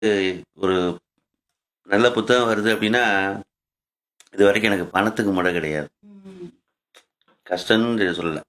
ஒரு நல்ல புத்தகம் வருது அப்படின்னா இது வரைக்கும் எனக்கு பணத்துக்கு முறை கிடையாது கஷ்டம்னு சொல்லல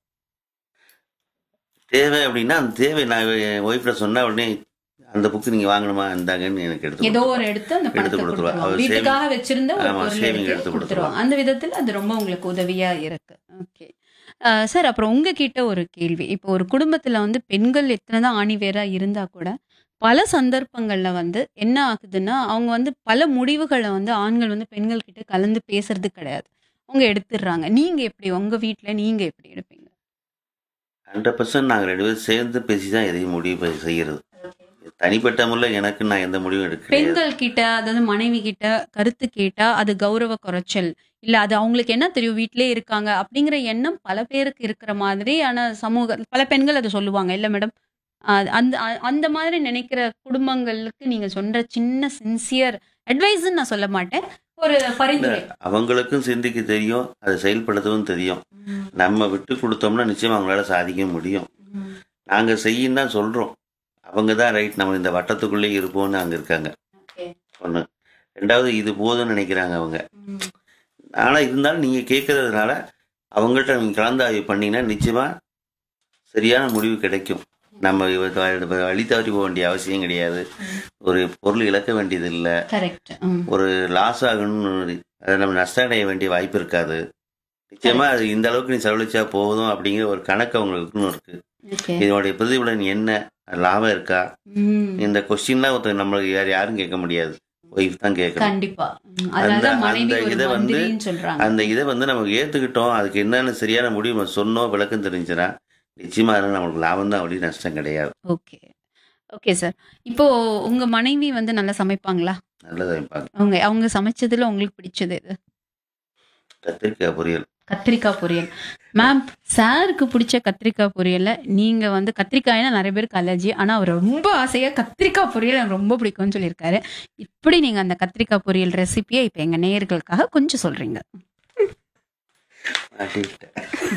தேவை அப்படின்னா அந்த தேவை நான் என் ஒய்ஃப்ட சொன்னா உடனே அந்த புக்கு நீங்க வாங்கணுமா இந்தாங்கன்னு எனக்கு எடுத்து ஏதோ கொடுத்துருவா. ஒரு எடுத்து அந்த எடுத்து பணத்தை கொடுத்துருவா. கொடுத்துருவாங்க அவர் வீட்டுக்காக வச்சிருந்த ஒரு ஆமா, பொருள் saving எடுத்து எடுத்து கொடுத்துருவாங்க கொடுத்துருவா. அந்த விதத்துல அது ரொம்ப உங்களுக்கு உதவியா இருக்கு ஓகே சார் அப்புறம் உங்ககிட்ட ஒரு கேள்வி இப்போ ஒரு குடும்பத்துல வந்து பெண்கள் எத்தனைதான் ஆணி வேறா இருந்தா கூட பல சந்தர்ப்பங்கள்ல வந்து என்ன ஆகுதுன்னா அவங்க வந்து பல முடிவுகளை வந்து ஆண்கள் வந்து பெண்கள் கிட்ட கலந்து பேசுறது கிடையாது அவங்க எடுத்துடுறாங்க நீங்க எப்படி உங்க வீட்ல நீங்க எப்படி எடுப்பீங்க ஹண்ட்ரட் பர்சன்ட் நாங்கள் ரெண்டு பேரும் சேர்ந்து பேசி தான் எதையும் முடிவு ப- செய்யறது தனிப்பட்ட முறையில் எனக்கு நான் எந்த முடிவும் எடுக்க கிடையாது பெண்கள் கிட்ட அதாவது மனைவி கிட்ட கருத்து கேட்டா அது கௌரவ குறைச்சல் இல்ல அது அவங்களுக்கு என்ன தெரியும் வீட்டிலே இருக்காங்க அப்படிங்கிற எண்ணம் பல பேருக்கு இருக்கிற மாதிரியான சமூக பல பெண்கள் அதை சொல்லுவாங்க இல்ல மேடம் அந்த அ- அந்த மாதிரி நினைக்கிற குடும்பங்களுக்கு நீங்க சொல்ற சின்ன சின்சியர் அட்வைஸ்ன்னு நான் சொல்ல மாட்டேன் ஒரு இல்ல, பரிந்துரை அவங்களுக்கும் சிந்திக்க தெரியும் அதை செயல்படுத்தவும் தெரியும் நம்ம விட்டு கொடுத்தோம்னா நிச்சயம் அவங்களால சாதிக்க முடியும் நாங்கள் செய்யும் தான் சொல்கிறோம் அவங்க தான் ரைட் நம்ம இந்த வட்டத்துக்குள்ளே இருப்போம்னு அங்கே இருக்காங்க Okay. ஒன்று ரெண்டாவது இது போதும்னு நினைக்கிறாங்க அவங்க ஆனால் இருந்தாலும் நீங்கள் கேட்கறதுனால அவங்கள்ட்ட நீங்கள் கலந்து ஆய்வு பண்ணீங்கன்னா நிச்சயமாக சரியான முடிவு கிடைக்கும் நம்ம இவ- வ- வழி தவறி போக வேண்டிய அவசியம் கிடையாது ஒரு பொருள் இழக்க வேண்டியது இல்லை கரெக்ட் ஒரு லாஸ் ஆகணும்னு அதை நம்ம நஷ்டம் அடைய வேண்டிய வாய்ப்பு இருக்காது நிச்சயமா அது இந்த அளவுக்கு நீ செலவழிச்சா போதும் அப்படிங்கிற ஒரு கணக்கு அவங்களுக்குன்னு இருக்கு ஓகே இதனுடைய பிரதிபலன் என்ன லாபம் இருக்கா இந்த கொஸ்டின்லாம் ஒருத்தர் நம்மளுக்கு யார் யாரும் கேட்க முடியாது ஒய்ஃப் தான் கேட்கணும் கண்டிப்பா ம், அதனாலதான் அந்த- மனைவி அந்த ஒரு இதை வந்து- மந்திரின்னு சொல்றாங்க அந்த இதை வந்து நமக்கு ஏத்துக்கிட்டோம் அதுக்கு என்னென்ன சரியான முடிவு நம்ம சொன்னோம் விளக்கம் தெரிஞ்சுன்னா நிச்சயமா அதனால நம்மளுக்கு லாபம் தான் அப்படி நஷ்டம் கிடையாது ஓகே ஓகே சார் இப்போ உங்க மனைவி வந்து நல்லா சமைப்பாங்களா நல்லதை வைப்பாங்க அவங்க அவங்க சமைச்சதுல உங்களுக்கு பிடிச்சது எது கத்திரிக்காய் பொரியல் கத்திரிக்காய் பொரியல் மேம் சாருக்கு பிடிச்ச கத்திரிக்காய் பொரியல்ல நீங்க வந்து கத்திரிக்காய்னா நிறைய பேருக்கு அலர்ஜி ஆனா அவர் ரொம்ப ஆசையா கத்திரிக்காய் பொரியல் எனக்கு ரொம்ப பிடிக்கும்னு சொல்லியிருக்காரு இப்படி நீங்க அந்த கத்திரிக்காய் பொரியல் ரெசிபியை இப்ப எங்க நேயர்களுக்காக கொஞ்சம் சொல்றீங்க மாட்டிக்கிட்டேன்.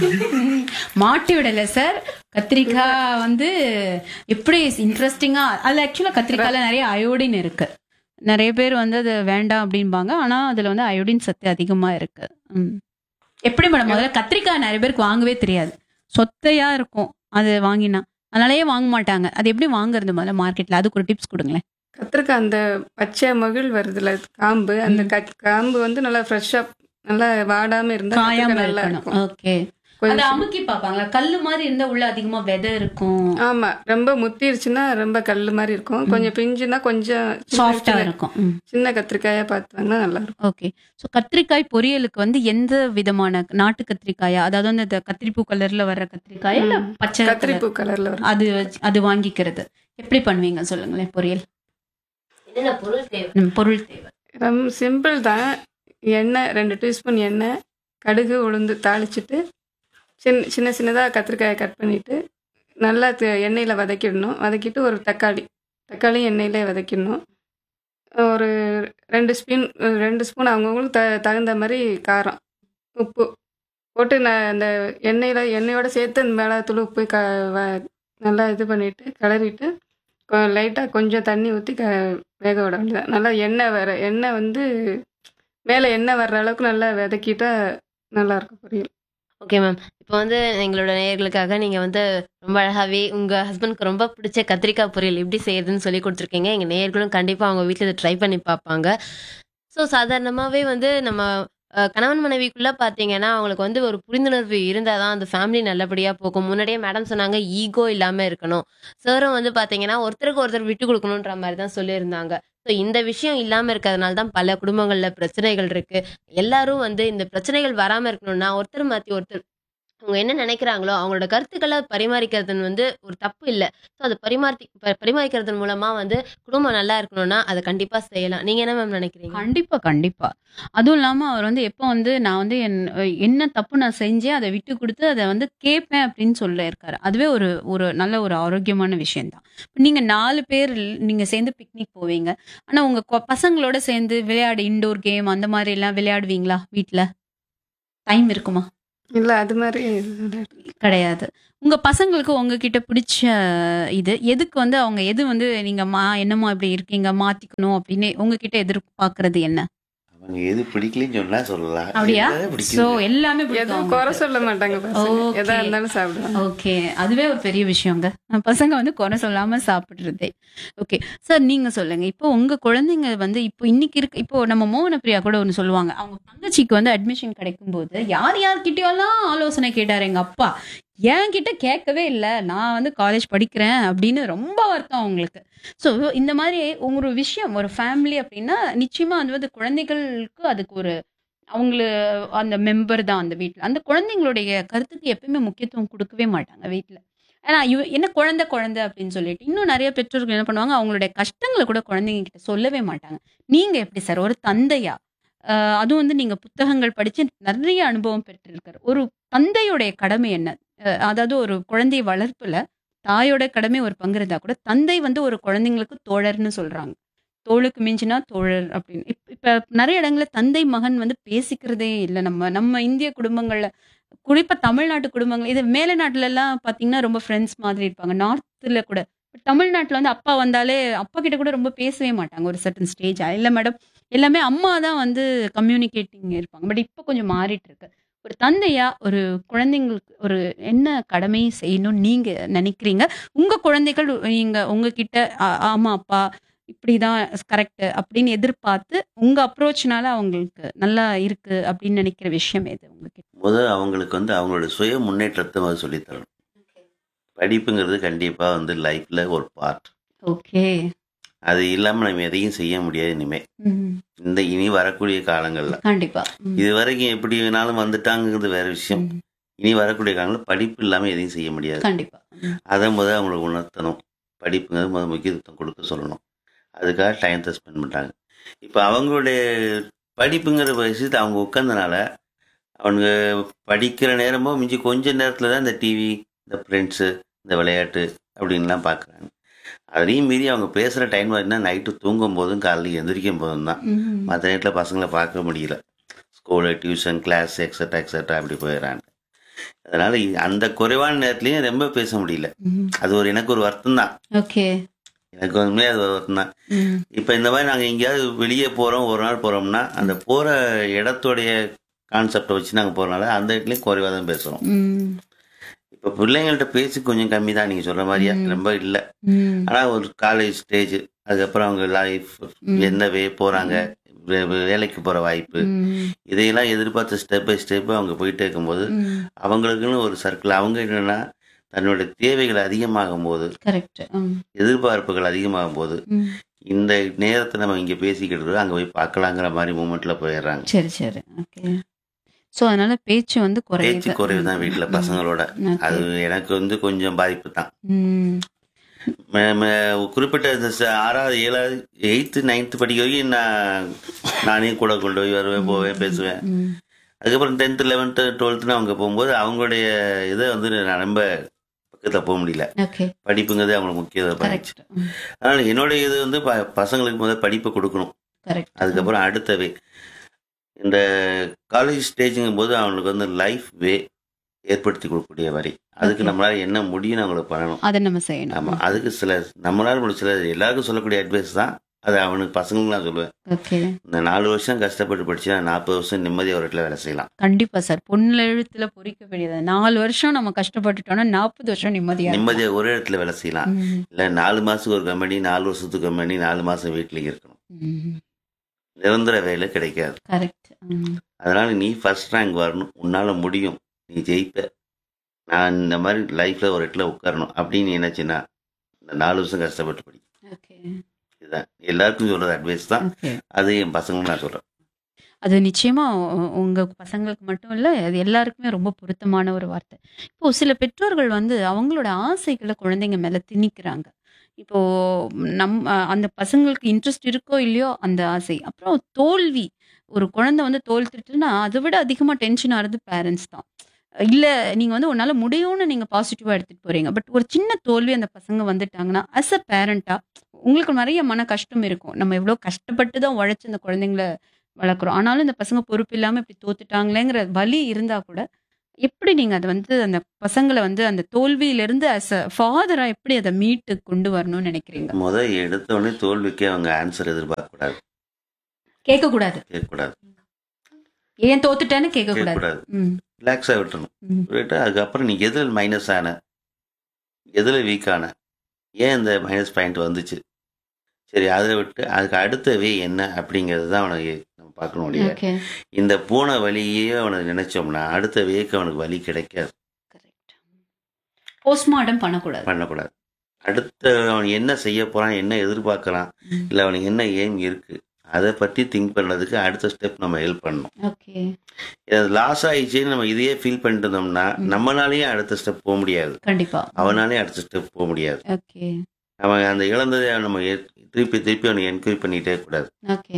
மாட்டி விடல சார் கத்திரிக்காய் வந்து எப்படி இன்ட்ரெஸ்டிங்கா அதுல ஆக்சுவலா கத்திரிக்காய்ல நிறைய அயோடின் இருக்கு நிறைய பேர் வந்து அது வேண்டாம் அப்படிம்பாங்க ஆனா அதுல வந்து அயோடின் சத்து அதிகமா இருக்கு ம். எப்படி மேடம் முதல்ல கத்திரிக்காய் நிறைய பேருக்கு வாங்கவே தெரியாது சொத்தையா இருக்கும் அது வாங்கினா அதனாலயே வாங்க மாட்டாங்க அது எப்படி வாங்குறது முதல்ல மார்க்கெட்ல அதுக்கு ஒரு டிப்ஸ் கொடுங்களேன் கத்திரிக்காய் அந்த பச்சை மகிழ் வருதுல காம்பு அந்த கத்- காம்பு வந்து நல்லா ஃப்ரெஷ்ஷா நல்லா வாடாம இருந்தா காயாம கத்திரிக்காய் நல்லா இருக்கணும் இருக்கும் ஓகே அதை கொஞ்சம் அமுக்கி பாப்பாங்களா கல்லு மாதிரி இருந்தா உள்ள அதிகமா விதை இருக்கும் ஆமா ரொம்ப முத்திருச்சுன்னா ரொம்ப கல்லு மாதிரி இருக்கும் கொஞ்சம் பிஞ்சுனா கொஞ்சம் சின்ன- சாஃப்டா சின்ன- இருக்கும் ம். சின்ன கத்திரிக்காயா பார்த்து வாங்கினா நல்லா இருக்கும் ஓகே ஸோ கத்திரிக்காய் பொரியலுக்கு வந்து எந்த விதமான நாட்டு கத்திரிக்காயா அதாவது வந்து இந்த கத்திரிப்பூ கலர்ல வர்ற கத்திரிக்காயா இல்ல ம். பச்சை கத்திரி கத்திரிப்பூ கலர்ல வரும் அது வச்சு- அது வாங்கிக்கிறது எப்படி பண்ணுவீங்க சொல்லுங்களேன் பொரியல் என்னென்ன பொருள் தேவை ம், பொருள் தேவை ரொம்ப சிம்பிள் தான் எண்ணெய் ரெண்டு டீஸ்பூன் எண்ணெய் கடுகு உளுந்து தாளிச்சிட்டு சின்ன சின்ன சின்னதாக கத்திரிக்காயை கட் பண்ணிவிட்டு நல்லா த- எண்ணெயில் வதக்கிடணும் வதக்கிட்டு ஒரு தக்காளி தக்காளி எண்ணெயிலே வதக்கிடணும் ஒரு ரெண்டு ஸ்பூன் ரெண்டு ஸ்பூன் அவங்கவுங்களுக்கு த தகுந்த மாதிரி காரம் உப்பு போட்டு நான் அந்த எண்ணெயில் எண்ணெயோட சேர்த்து அந்த மிளகாத்தூள் உப்பு க வ- நல்லா இது பண்ணிவிட்டு கிளறிட்டு லைட்டாக கொஞ்சம் தண்ணி ஊற்றி க வேக விட வேண்டியதான் நல்லா எண்ணெய் வர எண்ணெய் வந்து மேலே எண்ணெய் வர்ற அளவுக்கு நல்லா வதக்கிட்டா நல்லா இருக்கும் பொரியல் ஓகே மேம் இப்போ வந்து எங்களோட நேயர்களுக்காக நீங்கள் வந்து ரொம்ப அழகாகவே உங்கள் ஹஸ்பண்ட்க்கு ரொம்ப பிடிச்ச கத்திரிக்காய் பொரியல் எப்படி செய்யறதுன்னு சொல்லி கொடுத்துருக்கீங்க எங்கள் நேயர்களும் கண்டிப்பாக அவங்க வீட்டில் இதை ட்ரை பண்ணி பார்ப்பாங்க ஸோ சாதாரணமாகவே வந்து நம்ம அஹ், கணவன் மனைவிக்குள்ளே பார்த்தீங்கன்னா அவங்களுக்கு வந்து ஒரு புரிந்துணர்வு இருந்தால் தான் அந்த ஃபேமிலி நல்லபடியாக போகும் முன்னாடியே மேடம் சொன்னாங்க ஈகோ இல்லாமல் இருக்கணும் சாரும் வந்து பார்த்தீங்கன்னா ஒருத்தருக்கு ஒருத்தர் விட்டு கொடுக்கணுன்ற மாதிரி தான் சொல்லியிருந்தாங்க ஸோ இந்த விஷயம் இல்லாமல் இருக்கிறதுனால தான் பல குடும்பங்களில் பிரச்சனைகள் இருக்கு எல்லாரும் வந்து இந்த பிரச்சனைகள் வராம இருக்கணும்னா ஒருத்தர் மாத்தி ஒருத்தர் அவங்க என்ன நினைக்கிறாங்களோ அவங்களோட கருத்துக்களை பரிமாறிக்கிறது வந்து ஒரு தப்பு இல்லை ஸோ அதை பரிமாற்றி ப- பரிமாறிக்கிறது மூலமா வந்து குடும்பம் நல்லா இருக்கணும்னா அதை கண்டிப்பா செய்யலாம் நீங்க என்ன மேம் நினைக்கிறீங்க கண்டிப்பா கண்டிப்பா அதுவும் இல்லாம அவர் வந்து எப்போ வந்து நான் வந்து என் என்ன தப்பு நான் செஞ்சேன் அதை விட்டு கொடுத்து அதை வந்து கேட்பேன் அப்படின்னு சொல்ல இருக்காரு அதுவே ஒரு ஒரு நல்ல ஒரு ஆரோக்கியமான விஷயம் தான் நீங்க நாலு பேர் நீங்க சேர்ந்து பிக்னிக் போவீங்க ஆனா உங்க கொ- பசங்களோட சேர்ந்து விளையாடு இண்டோர் கேம் அந்த மாதிரி எல்லாம் விளையாடுவீங்களா வீட்ல டைம் இருக்குமா இல்லை அது மாதிரி எதுவும் கிடையாது உங்க பசங்களுக்கு உங்ககிட்ட பிடிச்ச இது எதுக்கு வந்து அவங்க எது வந்து நீங்க மா என்னம்மா இப்படி இருக்கீங்க மாத்திக்கணும் அப்படின்னு உங்ககிட்ட எதிர்பார்க்கறது என்ன அவங்க எது பிடிக்கலன்னு சொன்னா சொல்லலாம் அப்படியா எதாவது பிடிக்குது. சோ எல்லாமே எதுவும் குறை சொல்ல மாட்டாங்க பசங்க Okay. எதா இருந்தாலும் சாப்பிடுவாங்க ஓகே அதுவே ஒரு பெரிய விஷயங்க பசங்க வந்து குறை சொல்லாம சாப்பிடுறதே ஓகே சார் நீங்க சொல்லுங்க இப்போ உங்க குழந்தைங்க வந்து இப்போ இன்னைக்கு இருக்கு இப்போ நம்ம மோகன பிரியா கூட ஒன்று சொல்லுவாங்க அவங்க தங்கச்சிக்கு வந்து அட்மிஷன் கிடைக்கும் போது யார் யார்கிட்டயெல்லாம் ஆலோசனை கேட்டாரு எங்க அப்பா என்கிட்ட கேட்கவே இல்லை நான் வந்து காலேஜ் படிக்கிறேன் அப்படின்னு ரொம்ப வருத்தம் அவங்களுக்கு ஸோ இந்த மாதிரி ஒரு விஷயம் ஒரு ஃபேமிலி அப்படின்னா நிச்சயமா அது வந்து குழந்தைகளுக்கு அதுக்கு ஒரு அவங்கள அந்த மெம்பர் தான் அந்த வீட்டில் அந்த குழந்தைங்களுடைய கருத்துக்கு எப்பயுமே முக்கியத்துவம் கொடுக்கவே மாட்டாங்க வீட்டில் ஏன்னா இவ என்ன குழந்தை குழந்தை அப்படின்னு சொல்லிட்டு இன்னும் நிறைய பெற்றோர்கள் என்ன பண்ணுவாங்க அவங்களுடைய கஷ்டங்களை கூட குழந்தைங்க கிட்ட சொல்லவே மாட்டாங்க நீங்க எப்படி சார் ஒரு தந்தையா ஆஹ் அதுவும் வந்து நீங்க புத்தகங்கள் படிச்சு நிறைய அனுபவம் பெற்றிருக்காரு ஒரு தந்தையுடைய கடமை என்ன அஹ் அதாவது ஒரு குழந்தை வளர்ப்புல தாயோட கடமை ஒரு பங்கு இருந்தா கூட தந்தை வந்து ஒரு குழந்தைங்களுக்கு தோழர்னு சொல்றாங்க தோளுக்கு மிஞ்சினா தோழர் அப்படின்னு இப்ப இப்ப நிறைய இடங்கள்ல தந்தை மகன் வந்து பேசிக்கிறதே இல்லை நம்ம நம்ம இந்திய குடும்பங்கள்ல குறிப்பா தமிழ்நாட்டு குடும்பங்கள் இது மேல நாட்டுல எல்லாம் பாத்தீங்கன்னா ரொம்ப ஃப்ரெண்ட்ஸ் மாதிரி இருப்பாங்க நார்த்ல கூட But தமிழ்நாட்டுல வந்து அப்பா வந்தாலே அப்பா கிட்ட கூட ரொம்ப பேசவே மாட்டாங்க ஒரு சர்டன் ஸ்டேஜ் இல்ல மேடம் எல்லாமே அம்மா தான் வந்து கம்யூனிகேட்டிங் இருப்பாங்க பட் இப்போ கொஞ்சம் மாறிட்டு இருக்கு ஒரு தந்தையா ஒரு குழந்தைங்களுக்கு ஒரு என்ன கடமை செய்யணும்னு நீங்க நினைக்கிறீங்க உங்க குழந்தைகள் நீங்க உங்ககிட்ட "ஆ- ஆமா அப்பா இப்படிதான் கரெக்ட் அப்படின்னு எதிர்பார்த்து உங்க அப்ரோச்னால அவங்களுக்கு நல்லா இருக்கு அப்படின்னு நினைக்கிற விஷயம் எது உங்ககிட்ட முதல் அவங்களுக்கு வந்து அவங்களோட சுய முன்னேற்றத்தை முதல்ல சொல்லித் தரணும் படிப்புங்கிறது கண்டிப்பா வந்து லைஃப்ல ஒரு பார்ட் ஓகே அது இல்லாம நம்ம எதையும் செய்ய முடியாது இனிமே இந்த இனி வரக்கூடிய காலங்கள்ல கண்டிப்பா ம். இது வரைக்கும் எப்படி வேணாலும் வந்துட்டாங்கிறது வேற விஷயம் ம். இனி வரக்கூடிய காலங்களில் படிப்பு இல்லாம எதையும் செய்ய முடியாது கண்டிப்பா ம். அதை முதல் அவங்களுக்கு உணர்த்தணும் படிப்புங்கிறது முதல் முக்கியத்துவம் கொடுக்க சொல்லணும் அதுக்காக டைத்தை ஸ்பெண்ட் பண்ணுறாங்க இப்போ அவங்களுடைய படிப்புங்கிற விஷயத்தை அவங்க உட்காந்தனால அவங்க படிக்கிற நேரமோ மிஞ்சி கொஞ்ச நேரத்தில் தான் இந்த டிவி இந்த ஃப்ரெண்ட்ஸு இந்த விளையாட்டு அப்படின்லாம் பார்க்குறாங்க அதையும் மீறி அவங்க பேசுகிற டைம் பார்த்தீங்கன்னா நைட்டு தூங்கும் போதும் காலையில் எந்திரிக்கும் போதும் தான் ம். மற்ற நேரத்தில் பசங்களை பார்க்க முடியல school tuition class extra extra அப்படி போயிடறாங்க அதனால் அந்த குறைவான நேரத்துலையும் ரொம்ப பேச முடியல ம். அது ஒரு எனக்கு ஒரு வருத்தம் தான் ஓகே எனக்கு வந்து அது ஒரு வருத்தம் தான் ம். இப்போ இந்த மாதிரி நாங்கள் எங்கேயாவது வெளியே போகிறோம் ஒரு நாள் போகிறோம்னா அந்த போகிற இடத்துடைய கான்செப்டை வச்சு நாங்கள் போகிறனால அந்த இடத்துலையும் குறைவாக தான் பேசுகிறோம் ம். இப்போ பிள்ளைங்கள்ட்ட பேசி கொஞ்சம் கம்மி தான் நீங்கள் சொல்கிற மாதிரியா ம். ரொம்ப இல்லை ம். ஆனால் ஒரு காலேஜ் ஸ்டேஜ் அதுக்கப்புறம் அவங்க லைஃப் ம். என்ன வே போகிறாங்க வேலைக்கு போகிற வாய்ப்பு ம். இதையெல்லாம் எதிர்பார்த்து ஸ்டெப் பை ஸ்டெப் அவங்க போயிட்டே இருக்கும்போது ம். அவங்களுக்குன்னு ஒரு சர்க்கிள் அவங்க என்னன்னா தன்னுடைய தேவைகள் அதிகமாகும் போது கரெக்ட் ம். எதிர்பார்ப்புகள் அதிகமாகும் போது ம். இந்த நேரத்தை நம்ம இங்கே பேசிக்கிட்டு இருக்கோம் அங்கே போய் பார்க்கலாங்கிற மாதிரி மூமெண்ட்டில் போயிடுறாங்க சரி சரி ஓகே ஸோ அதனால பேச்சு வந்து பேச்சு குறையுது குறைவு தான் வீட்டில் பசங்களோட Okay. அது எனக்கு வந்து கொஞ்சம் பாதிப்பு தான் ம். ம- ம- குறிப்பிட்ட இந்த ச- ஆறாவது ஏழாவது எயித்து நைன்த்து படிக்க வரைக்கும் நான் நானே கூட கொண்டு போய் வருவேன் போவேன் பேசுவேன் ம். அதுக்கப்புறம் டென்த்து லெவன்த்து டுவெல்த்துன்னு அவங்க போகும்போது அவங்களுடைய இதை வந்து நான் ரொம்ப பக்கத்தில் போக முடியல ஓகே படிப்புங்கிறது அவங்களுக்கு முக்கியத்தை பண்ணிச்சு கரெக்ட் ம். அதனால் என்னுடைய இது வந்து ப- பசங்களுக்கு முதல்ல படிப்பை கொடுக்கணும் கரெக்ட் அதுக்கப்புறம் அடுத்தவே இந்த காலேஜ் ஸ்டேஜுங்கும் போது அவங்களுக்கு வந்து லைஃப் வே ஏற்படுத்தி கொடுக்கக்கூடிய வரி அதுக்கு Okay. நம்மளால என்ன முடியும் அவங்களுக்கு பண்ணணும் அதை நம்ம செய்யணும் ஆமாம் அதுக்கு சில நம்மளால முடிஞ்ச சில எல்லாருக்கும் சொல்லக்கூடிய அட்வைஸ் தான் அது அவனுக்கு பசங்களுக்கு நான் சொல்லுவேன் ஓகே இந்த நாலு வருஷம் கஷ்டப்பட்டு படிச்சுன்னா நாற்பது வருஷம் நிம்மதியாக ஒரு இடத்துல வேலை செய்யலாம் கண்டிப்பா சார் பொண்ணுல எழுத்துல பொறிக்க வேண்டியது நாலு வருஷம் நம்ம கஷ்டப்பட்டுட்டோம்னா நாற்பது வருஷம் நிம்மதியா இருக்கும். நிம்மதியாக ஒரு இடத்துல வேலை செய்யலாம் ம். இல்லை நாலு மாதத்துக்கு ஒரு கம்பெனி நாலு வருஷத்துக்கு கம்பெனி நாலு மாதம் வீட்டிலேயே இருக்கணும் ம். நிரந்தர வேலை கிடைக்காது கரெக்ட் ம். அதனால நீ ஃபர்ஸ்ட் ரேங்க் வரணும் உன்னால முடியும் நீ ஜெயிப்ப நான் இந்த மாதிரி லைஃப்ல ஒரு இடத்துல உட்காரணும் அப்படின்னு நீ நினைச்சின்னா இந்த நாலு வருஷம் கஷ்டப்பட்டு படி ஓகே இதுதான் எல்லாருக்கும் சொல்றது அட்வைஸ் தான் ஓகே அது என் பசங்களும் நான் சொல்றேன் அது நிச்சயமா உ- உங்க பசங்களுக்கு மட்டும் இல்ல அது எல்லாருக்குமே ரொம்ப பொருத்தமான ஒரு வார்த்தை இப்போ சில பெற்றோர்கள் வந்து அவங்களோட ஆசைகளை குழந்தைங்க மேல திணிக்கிறாங்க இப்போ நம் அஹ் அந்த பசங்களுக்கு இன்ட்ரெஸ்ட் இருக்கோ இல்லையோ அந்த ஆசை அப்புறம் தோல்வி ஒரு குழந்தை வந்து தோல்த்துட்டுன்னா அதை விட அதிகமா டென்ஷன் ஆகிறது பேரண்ட்ஸ் தான் இல்ல நீங்க வந்து உன்னால முடியும்னு நீங்க பாசிட்டிவா எடுத்துட்டு போறீங்க பட் ஒரு சின்ன தோல்வி அந்த பசங்க வந்துட்டாங்கன்னா அஸ் அ பேரண்டா உங்களுக்கு நிறைய மன கஷ்டம் இருக்கும் நம்ம எவ்வளவு கஷ்டப்பட்டு தான் உழைச்சு அந்த குழந்தைங்கள வளர்க்குறோம் ஆனாலும் இந்த பசங்க பொறுப்பு இல்லாம இப்படி தோத்துட்டாங்களேங்கிற வலி இருந்தா கூட எப்படி நீங்க அதை வந்து அந்த பசங்களை வந்து அந்த தோல்வியிலிருந்து அஸ் அ ஃபாதரா எப்படி அதை மீட்டு கொண்டு வரணும்னு நினைக்கிறீங்க முத எடுத்த உடனே தோல்விக்கு அவங்க ஆன்சர் எதிர்பார்க்க கூடாது கேட்க கூடாது கேட்கக்கூடாது ஏன் தோத்துட்டேன்னு கேட்க கூடாது கேட்கக்கூடாது ம், ரிலாக்ஸாக விட்டுறணும் ம். விட்டு அதுக்கப்புறம் நீ எதில் மைனஸ் ஆன எதில் வீக் ஆன ஏன் இந்த மைனஸ் பாயிண்ட் வந்துச்சு சரி அதை விட்டு அதுக்கு அடுத்த வே என்ன அப்படிங்கிறது தான் அவனுக்கு நம்ம பார்க்கணும் முடியாது ஓகே இந்த போன வழியே அவனுக்கு நினைச்சோம்னா அடுத்த வேக்கு அவனுக்கு வழி கிடைக்காது கரெக்ட் போஸ்ட்மார்ட்டம் பண்ணக்கூடாது பண்ணக்கூடாது அடுத்த அவன் என்ன செய்ய போறான் என்ன எதிர்பார்க்கறான் ம். இல்லை அவனுக்கு என்ன எய்ம் இருக்கு அதை பற்றி திங்க் பண்ணுறதுக்கு அடுத்த ஸ்டெப் நம்ம ஹெல்ப் பண்ணணும் ஓகே லாஸ் ஆயிடுச்சுன்னு நம்ம இதையே ஃபீல் பண்ணிட்டு இருந்தோம்னா ம். நம்மளாலேயும் அடுத்த ஸ்டெப் போக முடியாது கண்டிப்பா அவனாலே அடுத்த ஸ்டெப் போக முடியாது ஓகே அவன் அந்த இழந்ததை நம்ம எ- திருப்பி திருப்பி அவனை என்கரேஜ் பண்ணிட்டே கூடாது ஓகே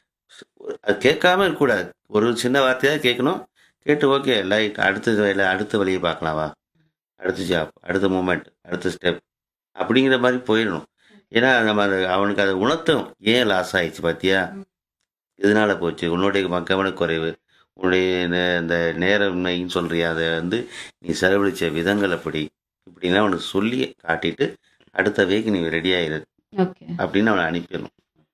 அது கேட்காம இருக்கக்கூடாது ஒரு சின்ன வார்த்தையாக கேட்கணும் கேட்டு ஓகே லைட் அடுத்த வேலை அடுத்த வழியை பார்க்கலாம் வா அடுத்த ஜாப் அடுத்த மூமெண்ட் அடுத்த ஸ்டெப் அப்படிங்கிற மாதிரி போயிடணும் ஏன்னா நம்ம அதை அவனுக்கு அதை உணர்த்தும் ஏன் லாஸ் ஆயிடுச்சு பார்த்தியா இதனால போச்சு உன்னுடைய கவனக்குறைவு உன்னுடைய நே- இந்த நேரமின்மைன்னு சொல்றியா அதை வந்து நீ செலவழிச்ச விதங்கள் அப்படி இப்படிலாம் அவனுக்கு சொல்லி காட்டிட்டு அடுத்த வேக்கு நீ ரெடி ஆயிரு ஓகே அப்படின்னு அவனை அனுப்பிடணும்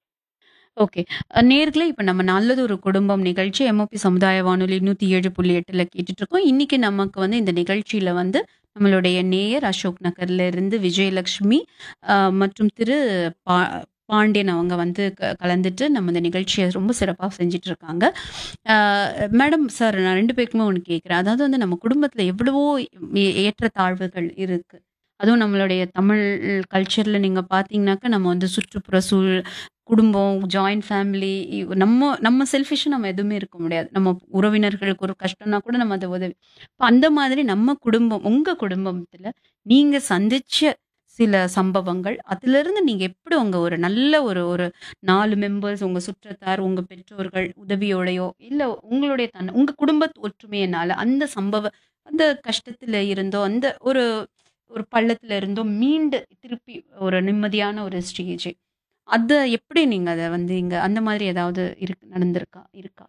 ஓகே நேர்களே இப்போ நம்ம நல்லது ஒரு குடும்பம் நிகழ்ச்சி எம்ஓபி சமுதாய வானொலி நூற்றி ஏழு புள்ளி எட்டில் கேட்டுட்டு இருக்கோம் இன்னைக்கு நமக்கு வந்து இந்த நிகழ்ச்சியில் வந்து நம்மளுடைய நேயர் அசோக் நகர்ல இருந்து விஜயலட்சுமி ஆஹ், மற்றும் திரு பா பாண்டியன் அவங்க வந்து க- கலந்துட்டு நம்ம இந்த நிகழ்ச்சியை ரொம்ப சிறப்பாக செஞ்சுட்டு இருக்காங்க மேடம் சார் நான் ரெண்டு பேருக்குமே ஒன்று கேட்குறேன் அதாவது வந்து நம்ம குடும்பத்தில் எவ்வளவோ ஏ- ஏற்றத்தாழ்வுகள் இருக்கு அதுவும் நம்மளுடைய தமிழ் கல்ச்சரில் நீங்கள் பார்த்தீங்கன்னாக்கா நம்ம வந்து சுற்றுப்புற சூழல் குடும்பம் ஜாயிண்ட் ஃபேமிலி நம்ம நம்ம செல்ஃபிஷும் நம்ம எதுவுமே இருக்க முடியாது நம்ம உறவினர்களுக்கு ஒரு கஷ்டம்னா கூட நம்ம அதை உதவி இப்போ அந்த மாதிரி நம்ம குடும்பம் உங்க குடும்பத்துல நீங்க சந்திச்ச சில சம்பவங்கள் அதுல இருந்து நீங்க எப்படி உங்க ஒரு நல்ல ஒரு ஒரு நாலு மெம்பர்ஸ் உங்க சுற்றத்தார் உங்க பெற்றோர்கள் உதவியோடையோ இல்ல உங்களுடைய தன் உங்க குடும்ப ஒற்றுமையினால அந்த சம்பவ அந்த கஷ்டத்துல இருந்தோ அந்த ஒரு ஒரு பள்ளத்துல இருந்தோ மீண்டு திருப்பி ஒரு நிம்மதியான ஒரு ஸ்டேஜ் அதை எப்படி நீங்க அதை வந்து இங்க அந்த மாதிரி ஏதாவது இருக்கு நடந்திருக்கா இருக்கா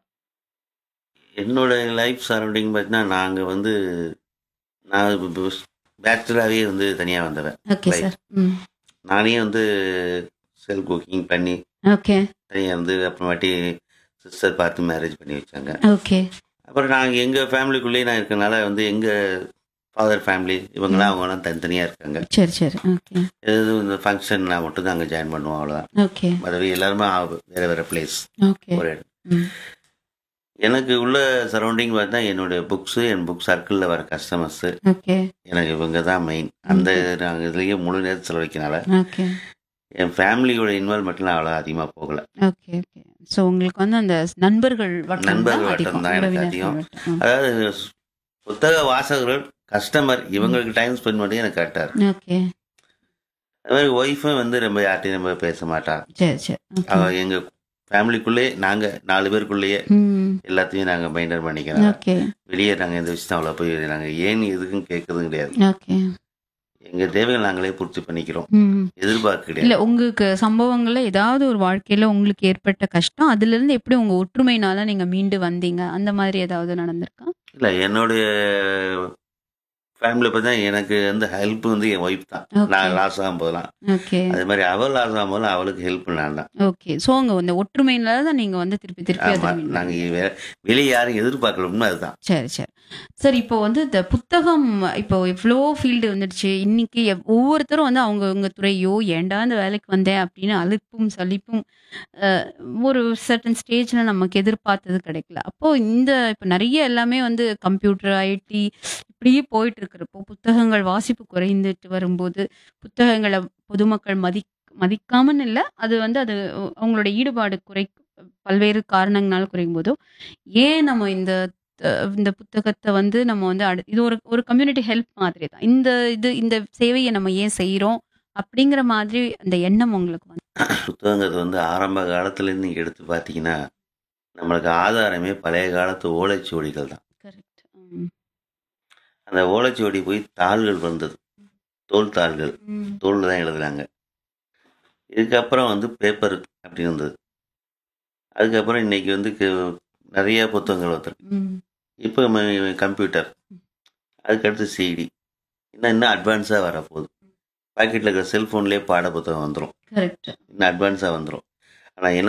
என்னோட லைஃப் சரௌண்டிங் பார்த்தீங்கன்னா நாங்கள் வந்து நான் பேச்சுலராகவே வந்து தனியாக வந்தவன் ஓகே Right. சார் ம் நானே வந்து செல்ஃப் குக்கிங் பண்ணி ஓகே தனியாக வந்து அப்புறமாட்டி சிஸ்டர் பார்த்து மேரேஜ் பண்ணி வச்சாங்க ஓகே அப்புறம் நாங்கள் எங்கள் ஃபேமிலிக்குள்ளேயே நான் இருக்கனால வந்து எங்கள் ஃபாதர் ஃபேமிலி இவங்களாம் அவங்களாம் தனித்தனியாக இருக்காங்க சரி சரி ஓகே எதுவும் இந்த ஃபங்க்ஷன் நான் மட்டும் தான் அங்கே ஜாயின் பண்ணுவோம் அவ்வளோதான் ஓகே மற்றபடி எல்லாருமே ஆ- வேற வேற பிளேஸ் ஓகே ஒரு இடம் ம் எனக்கு உள்ள சரௌண்டிங் பார்த்தா என்னுடைய புக்ஸு என் புக் சர்க்கிளில் வர கஸ்டமர்ஸு ஓகே எனக்கு இவங்க தான் மெயின் அந்த நாங்கள் இதுலேயே முழு நேரத்தில் செலவழிக்கனால ஓகே என் ஃபேமிலியோட இன்வால்மெண்ட்லாம் அவ்வளோ அதிகமாக போகல ஓகே ஓகே ஸோ உங்களுக்கு வந்து அந்த நண்பர்கள் வட்டம் நண்பர்கள் தான் வட்டம் அதிகம் தான் எனக்கு உறவினர்கள் அதிகம். வட்டம். அதாவது புத்தக வாசகர்கள் கஸ்டமர் இவங்களுக்கு டைம் ஸ்பெண்ட் பண்ணி எனக்கு கரெக்டாக ம். ஓகே அது மாதிரி ஒய்ஃபும் வந்து ரொம்ப யார்ட்டையும் ரொம்ப பேச மாட்டா சரி சரி ஓகே அவ எங்கள் ஃபேமிலிக்குள்ளேயே நாங்கள் நாலு பேருக்குள்ளேயே ம் எல்லாத்தையும் நாங்கள் மெயின்டைன் பண்ணிக்கிறோம் ஓகே வெளியே நாங்கள் எந்த விஷயம் அவ்வளோ போய் நாங்கள் ஏன் எதுக்கும் கேட்கறதும் கிடையாது ஓகே எங்கள் தேவைகள் நாங்களே பூர்த்தி பண்ணிக்கிறோம் ம் எதிர்பார்க்க இல்ல கிடையாது உங்களுக்கு சம்பவங்கள்ல ஏதாவது ஒரு வாழ்க்கையில உங்களுக்கு ஏற்பட்ட கஷ்டம் அதுல இருந்து எப்படி உங்க ஒற்றுமைனால நீங்க மீண்டு வந்தீங்க அந்த மாதிரி ஏதாவது நடந்திருக்கா இல்லை என்னுடைய ஃபேமிலி பார்த்தா எனக்கு வந்து ஹெல்ப் வந்து என் ஒய்ஃப் தான் Okay. நான் லாஸ் ஆகும் போதெல்லாம் ஓகே அதே மாதிரி அவள் லாஸ் ஆகும் போதெல்லாம் அவளுக்கு ஹெல்ப் நான் தான் ஓகே சோ உங்க அந்த ஒற்றுமையினால தான் நீங்க வந்து திருப்பி திருப்பி அதை ஆமாம் மீண்டு நாங்கள் வே வெளியே யாரும் எதிர்பார்க்கணும்னு அதுதான் சரி சரி சார் இப்போ வந்து இந்த புத்தகம் இப்போ எவ்வளோ ஃபீல்டு வந்துடுச்சு இன்னைக்கு எவ்- ஒவ்வொருத்தரும் வந்து அவங்க அவங்க துறையோ ஏன்டா இந்த வேலைக்கு வந்தேன் அப்படின்னு அலுப்பும் சலிப்பும் அஹ், ஒரு சர்டன் ஸ்டேஜில் நமக்கு எதிர்பார்த்தது கிடைக்கல அப்போ இந்த இப்போ நிறைய எல்லாமே வந்து கம்ப்யூட்டர் ஐடி இப்படியே போயிட்டு இருக்கிறப்போ புத்தகங்கள் வாசிப்பு குறைந்துட்டு வரும்போது புத்தகங்களை பொதுமக்கள் மதி மதிக்காமன்னு இல்லை அது வந்து அது அவங்களோட ஈடுபாடு குறை பல்வேறு காரணங்களால குறையும் போதோ ஏன் நம்ம இந்த அஹ் இந்த புத்தகத்தை வந்து நம்ம வந்து அடு இது ஒரு ஒரு கம்யூனிட்டி ஹெல்ப் மாதிரி தான் இந்த இது இந்த சேவையை நம்ம ஏன் செய்கிறோம் அப்படிங்கிற மாதிரி அந்த எண்ணம் உங்களுக்கு வந்து புத்தகங்கிறது வந்து ஆரம்ப காலத்துலேருந்து நீங்கள் எடுத்து பார்த்தீங்கன்னா நம்மளுக்கு ஆதாரமே பழைய காலத்து ஓலைச்சுவடிகள் தான் கரெக்ட் அந்த ஓலைச்சுவடி போய் தாள்கள் வந்தது தோல் தாள்கள் தோலில் தான் எழுதுனாங்க இதுக்கப்புறம் வந்து பேப்பர் அப்படின்னு வந்தது அதுக்கப்புறம் இன்னைக்கு வந்து கு- நிறைய புத்தகங்கள் வந்திருக்கு இப்போ கம்ப்யூட்டர் அதுக்கடுத்து சிடி இன்னும் இன்னும் அட்வான்ஸாக வரப்போகுது பாக்கெட்டில் இருக்கிற செல்ஃபோன்லேயே பாட புத்தகம் வந்துடும் கரெக்ட் இன்னும் அட்வான்ஸாக வந்துடும் ஆனால் என்ன